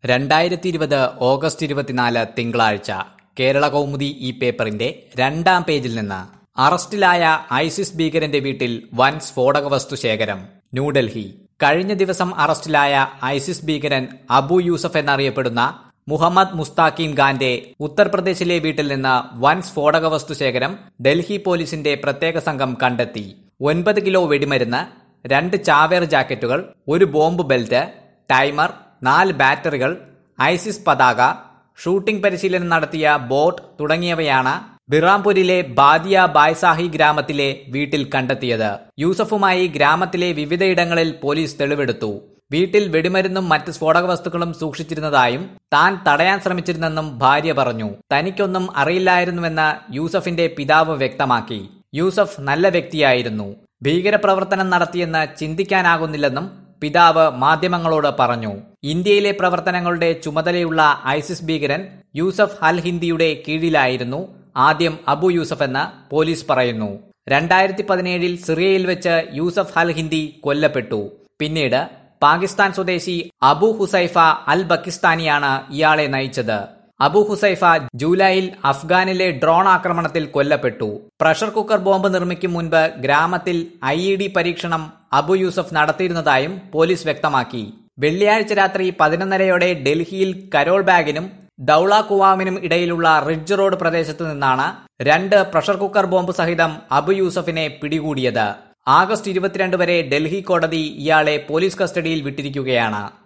രണ്ടായിരത്തി ഇരുപത് ഓഗസ്റ്റ് ഇരുപത്തിനാല് തിങ്കളാഴ്ച കേരള കൗമുദി ഈ പേപ്പറിന്റെ രണ്ടാം പേജിൽ നിന്ന് അറസ്റ്റിലായ ഐസിസ് ഭീകരന്റെ വീട്ടിൽ വൻ സ്ഫോടക വസ്തു ശേഖരം ന്യൂഡൽഹി കഴിഞ്ഞ ദിവസം അറസ്റ്റിലായ ഐസിസ് ഭീകരൻ അബു യൂസഫ് എന്നറിയപ്പെടുന്ന മുഹമ്മദ് മുസ്താഖീം ഖാന്റെ ഉത്തർപ്രദേശിലെ വീട്ടിൽ നിന്ന് വൻ സ്ഫോടക വസ്തു ശേഖരം ഡൽഹി പോലീസിന്റെ പ്രത്യേക സംഘം കണ്ടെത്തി ഒൻപത് കിലോ വെടിമരുന്ന് രണ്ട് ചാവേർ ജാക്കറ്റുകൾ ഒരു ബോംബ് ബെൽറ്റ് ടൈമർ നാല് ബാറ്ററികൾ ഐസിസ് പതാക ഷൂട്ടിംഗ് പരിശീലനം നടത്തിയ ബോട്ട് തുടങ്ങിയവയാണ് ബിറാംപൂരിലെ ബാദിയ ബായ്സാഹി ഗ്രാമത്തിലെ വീട്ടിൽ കണ്ടെത്തിയത് യൂസഫുമായി ഗ്രാമത്തിലെ വിവിധയിടങ്ങളിൽ പോലീസ് തെളിവെടുത്തു വീട്ടിൽ വെടിമരുന്നും മറ്റ് സ്ഫോടക വസ്തുക്കളും സൂക്ഷിച്ചിരുന്നതായും താൻ തടയാൻ ശ്രമിച്ചിരുന്നെന്നും ഭാര്യ പറഞ്ഞു തനിക്കൊന്നും അറിയില്ലായിരുന്നുവെന്ന് യൂസഫിന്റെ പിതാവ് വ്യക്തമാക്കി യൂസഫ് നല്ല വ്യക്തിയായിരുന്നു ഭീകരപ്രവർത്തനം നടത്തിയെന്ന് ചിന്തിക്കാനാകുന്നില്ലെന്നും പിതാവ് മാധ്യമങ്ങളോട് പറഞ്ഞു ഇന്ത്യയിലെ പ്രവർത്തനങ്ങളുടെ ചുമതലയുള്ള ഐസിസ് ഭീകരൻ യൂസഫ് അൽ ഹിന്ദിയുടെ കീഴിലായിരുന്നു ആദ്യം അബു യൂസഫ് എന്ന് പോലീസ് പറയുന്നു രണ്ടായിരത്തി പതിനേഴിൽ സിറിയയിൽ വെച്ച് യൂസഫ് അൽ ഹിന്ദി കൊല്ലപ്പെട്ടു പിന്നീട് പാകിസ്ഥാൻ സ്വദേശി അബു ഹുസൈഫ അൽ ബക്കിസ്ഥാനിയാണ് ഇയാളെ നയിച്ചത് അബു ഹുസൈഫ ജൂലൈയിൽ അഫ്ഗാനിലെ ഡ്രോൺ ആക്രമണത്തിൽ കൊല്ലപ്പെട്ടു പ്രഷർ കുക്കർ ബോംബ് നിർമ്മിക്കും മുൻപ് ഗ്രാമത്തിൽ ഐ ഇ ഡി പരീക്ഷണം അബു യൂസഫ് നടത്തിയിരുന്നതായും പോലീസ് വ്യക്തമാക്കി വെള്ളിയാഴ്ച രാത്രി പതിനൊന്നരയോടെ ഡൽഹിയിൽ കരോൾ ബാഗിനും ദൌള കുവാമിനും ഇടയിലുള്ള റിഡ്ജ് റോഡ് പ്രദേശത്ത് നിന്നാണ് രണ്ട് പ്രഷർ കുക്കർ ബോംബ് സഹിതം അബു യൂസഫിനെ പിടികൂടിയത് ആഗസ്റ്റ് ഇരുപത്തിരണ്ട് വരെ ഡൽഹി കോടതി ഇയാളെ പോലീസ് കസ്റ്റഡിയിൽ വിട്ടിരിക്കുകയാണ്